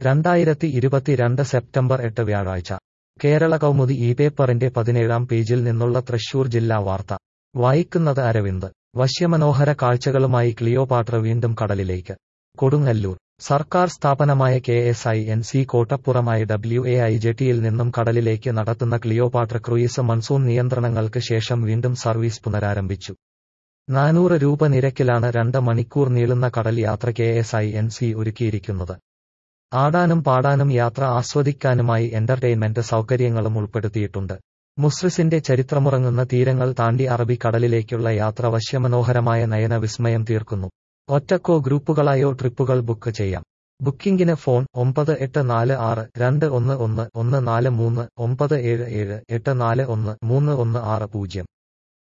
രണ്ടായിരത്തി ഇരുപത്തിരണ്ട് സെപ്റ്റംബർ എട്ട് വ്യാഴാഴ്ച കേരള കൗമുദി ഈ പേപ്പറിന്റെ പതിനേഴാം പേജിൽ നിന്നുള്ള തൃശൂർ ജില്ലാ വാർത്ത വായിക്കുന്നത് അരവിന്ദ് വശ്യമനോഹര കാഴ്ചകളുമായി ക്ലിയോപാട്ര വീണ്ടും കടലിലേക്ക് കൊടുങ്ങല്ലൂർ സർക്കാർ സ്ഥാപനമായ K S I N C കോട്ടപ്പുറമായ ഡബ്ല്യു എ ഐ ജെട്ടിയിൽ നിന്നും കടലിലേക്ക് നടത്തുന്ന ക്ലിയോപാട്ര ക്രൂയിസ് മൺസൂൺ നിയന്ത്രണങ്ങൾക്ക് ശേഷം വീണ്ടും സർവീസ് പുനരാരംഭിച്ചു നാനൂറ് രൂപ നിരക്കിലാണ് രണ്ട് മണിക്കൂർ നീളുന്ന കടൽ യാത്ര K S I N C ഒരുക്കിയിരിക്കുന്നത് ആടാനും പാടാനും യാത്ര ആസ്വദിക്കാനുമായി എന്റർടൈൻമെന്റ് സൗകര്യങ്ങളും ഉൾപ്പെടുത്തിയിട്ടുണ്ട് മുസ്രിസിന്റെ ചരിത്രമുറങ്ങുന്ന തീരങ്ങൾ താണ്ടി അറബിക്കടലിലേക്കുള്ള യാത്ര വശ്യമനോഹരമായ നയന വിസ്മയം തീർക്കുന്നു ഒറ്റക്കോ ഗ്രൂപ്പുകളായോ ട്രിപ്പുകൾ ബുക്ക് ചെയ്യാം ബുക്കിംഗിന് ഫോൺ ഒമ്പത് എട്ട് നാല് ആറ് രണ്ട് ഒന്ന് ഒന്ന് ഒന്ന് നാല് മൂന്ന് ഒമ്പത് ഏഴ് ഏഴ് എട്ട് നാല് ഒന്ന് മൂന്ന് ഒന്ന് ആറ് പൂജ്യം